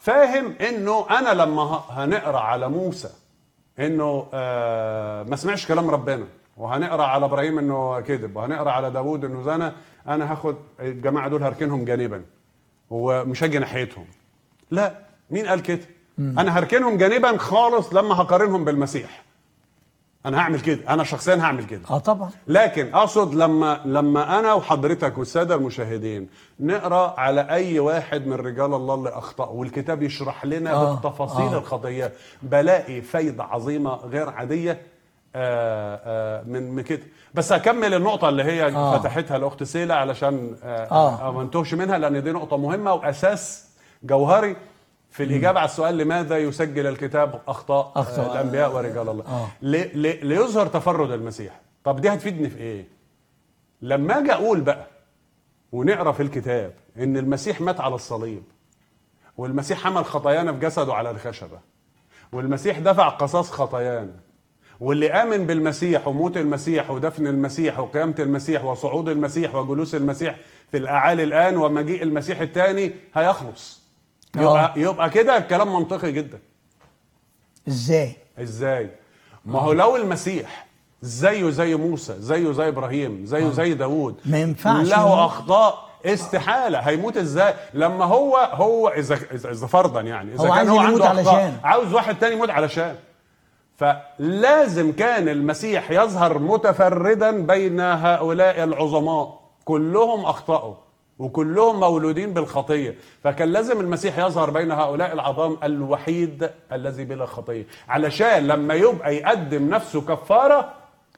فاهم انه انا لما ه- هنقرا على موسى انه آه ما سمعش كلام ربنا وهنقرا على ابراهيم انه كذب وهنقرا على داوود انه زنى انا هاخد الجماعه دول هركنهم جانبا ومش هاجي ناحيتهم لا مين قال كده انا هركنهم جانبا خالص لما هقارنهم بالمسيح انا هعمل كده انا شخصيا هعمل كده اه طبعا لكن اقصد لما لما انا وحضرتك والساده المشاهدين نقرا على اي واحد من رجال الله اللي اخطا والكتاب يشرح لنا آه، بالتفاصيل آه. الخطيه بلاقي فايده عظيمه غير عاديه آه، آه، من من كده بس هكمل النقطه اللي هي آه. فتحتها الاخت سيلا علشان آه، آه. آه. ما انتهش منها لان دي نقطه مهمه واساس جوهري في الاجابه على السؤال لماذا يسجل الكتاب اخطاء, أخطاء. أخطاء الانبياء ورجال الله آه. لي- لي- ليظهر تفرد المسيح طب دي هتفيدني في ايه لما اجي اقول بقى ونقرا في الكتاب ان المسيح مات على الصليب والمسيح حمل خطايانا في جسده على الخشبه والمسيح دفع قصاص خطايانا واللي امن بالمسيح وموت المسيح ودفن المسيح وقيامه المسيح وصعود المسيح وجلوس المسيح في الاعالي الان ومجيء المسيح الثاني هيخلص يبقى يبقى كده الكلام منطقي جدا ازاي ازاي ما هو لو المسيح زيه زي موسى زيه زي ابراهيم زيه زي داوود ما ينفعش له يموت. اخطاء استحاله هيموت ازاي لما هو هو اذا اذا إذا فرضا يعني اذا هو كان عايز هو يموت عنده اخطاء علشان. عاوز واحد تاني يموت علشان فلازم كان المسيح يظهر متفردا بين هؤلاء العظماء كلهم اخطاوا وكلهم مولودين بالخطيه فكان لازم المسيح يظهر بين هؤلاء العظام الوحيد الذي بلا خطيه علشان لما يبقى يقدم نفسه كفاره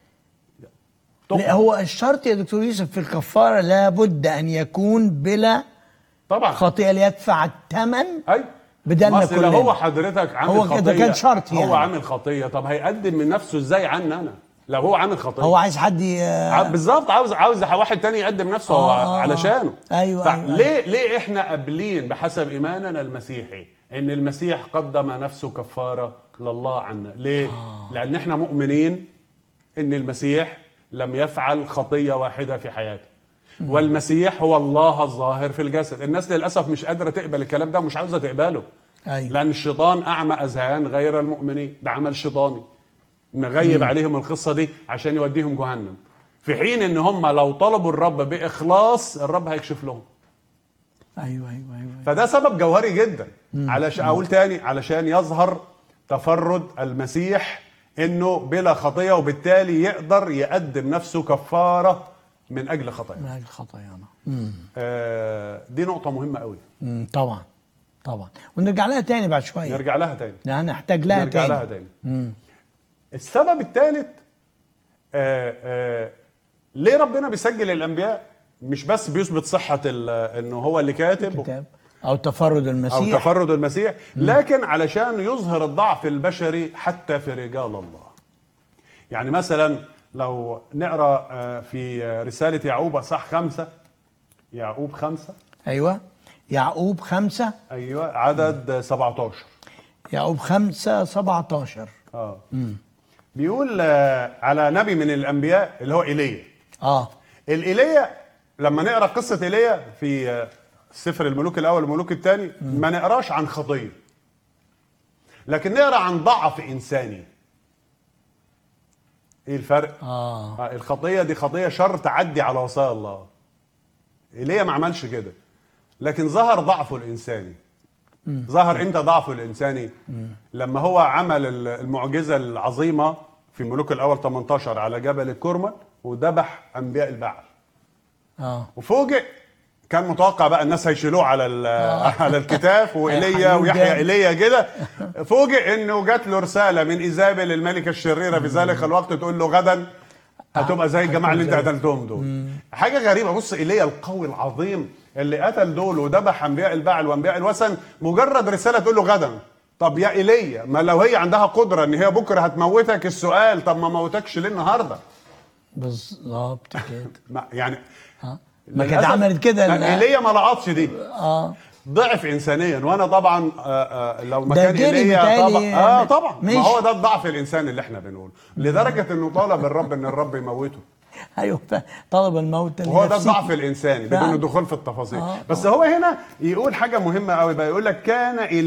لا هو الشرط يا دكتور يوسف في الكفاره لابد ان يكون بلا طبعا خطيئه ليدفع الثمن اي بدلنا بس لو كلنا. هو حضرتك عامل هو خطيه كده كان شرط هو يعني. عامل خطيه طب هيقدم من نفسه ازاي عني انا لو هو عامل خطيه هو عايز حد ي- ع- بالظبط عاوز عاوز واحد تاني يقدم نفسه هو آه، آه، آه. علشانه أيوة، ف- أيوة، أيوة. ليه ليه احنا قابلين بحسب ايماننا المسيحي ان المسيح قدم نفسه كفاره لله عنا ليه لان احنا مؤمنين ان المسيح لم يفعل خطيه واحده في حياته والمسيح هو الله الظاهر في الجسد الناس للاسف مش قادره تقبل الكلام ده ومش عاوزه تقبله أيوة. لان الشيطان اعمى اذهان غير المؤمنين ده عمل شيطاني نغيب عليهم القصه دي عشان يوديهم جهنم في حين ان هم لو طلبوا الرب باخلاص الرب هيكشف لهم ايوه ايوه ايوه فده سبب جوهري جدا علشان اقول تاني علشان يظهر تفرد المسيح انه بلا خطيه وبالتالي يقدر يقدم نفسه كفاره من اجل خطايا من اجل خطايانا مم. آه دي نقطه مهمه قوي مم. طبعا طبعا ونرجع لها تاني بعد شويه نرجع لها تاني هنحتاج لها نرجع تاني لها تاني السبب الثالث آه آه ليه ربنا بيسجل الانبياء مش بس بيثبت صحه ال- انه هو اللي كاتب كتاب او تفرد او المسيح تفرد المسيح لكن علشان يظهر الضعف البشري حتى في رجال الله يعني مثلا لو نقرا آه، في آه، رساله يعقوب اصح خمسة يعقوب خمسة ايوه يعقوب خمسة ايوه عدد 17 يعقوب خمسة 17 اه بيقول آه، على نبي من الانبياء اللي هو ايليا اه الايليا لما نقرا قصه ايليا في آه، سفر الملوك الاول والملوك الثاني ما نقراش عن خطيه لكن نقرا عن ضعف انساني ايه الفرق اه آه، الخطيه دي خطيه شر تعدي على وصايا الله ايليا ما عملش كده لكن ظهر ضعفه الانساني ظهر امتى ضعفه الانساني لما هو عمل ال- المعجزه العظيمه في ملوك الاول 18 على جبل الكرمل وذبح انبياء البعل اه وفوجئ كان متوقع بقى الناس هيشيلوه على ال- على الكتاف وايليا هيحيوه ويحيى جامد. ايليا كده فوجئ انه جات له رساله من ايزابل الملكه الشريره في ذلك الوقت تقول له غدا هتبقى زي الجماعه اللي انت قتلتهم دول حاجه غريبه بص ايليا القوي العظيم اللي قتل دول وذبح انبياء البعل وانبياء الوثن مجرد رساله تقول له غدا طب يا ايليا ما لو هي عندها قدره ان هي بكره هتموتك السؤال طب ما موتكش ليه النهارده بالظبط كده ما يعني اه ما كانت للأسف عملت كده ال- ايليا ما لقطش دي اه ضعف انسانيا وانا طبعا آه آه لو ده مكان جري ايليا بيتهيألي طبعا اه طبعا ماشي. ما هو ده الضعف الانساني اللي احنا بنقوله لدرجه انه طلب الرب ان الرب يموته ايوه ف- طلب الموت وهو ده لنفسه. الضعف الانساني بدون فعلا. الدخول في التفاصيل آه، بس هو هنا يقول حاجه مهمه قوي بقى يقول لك كان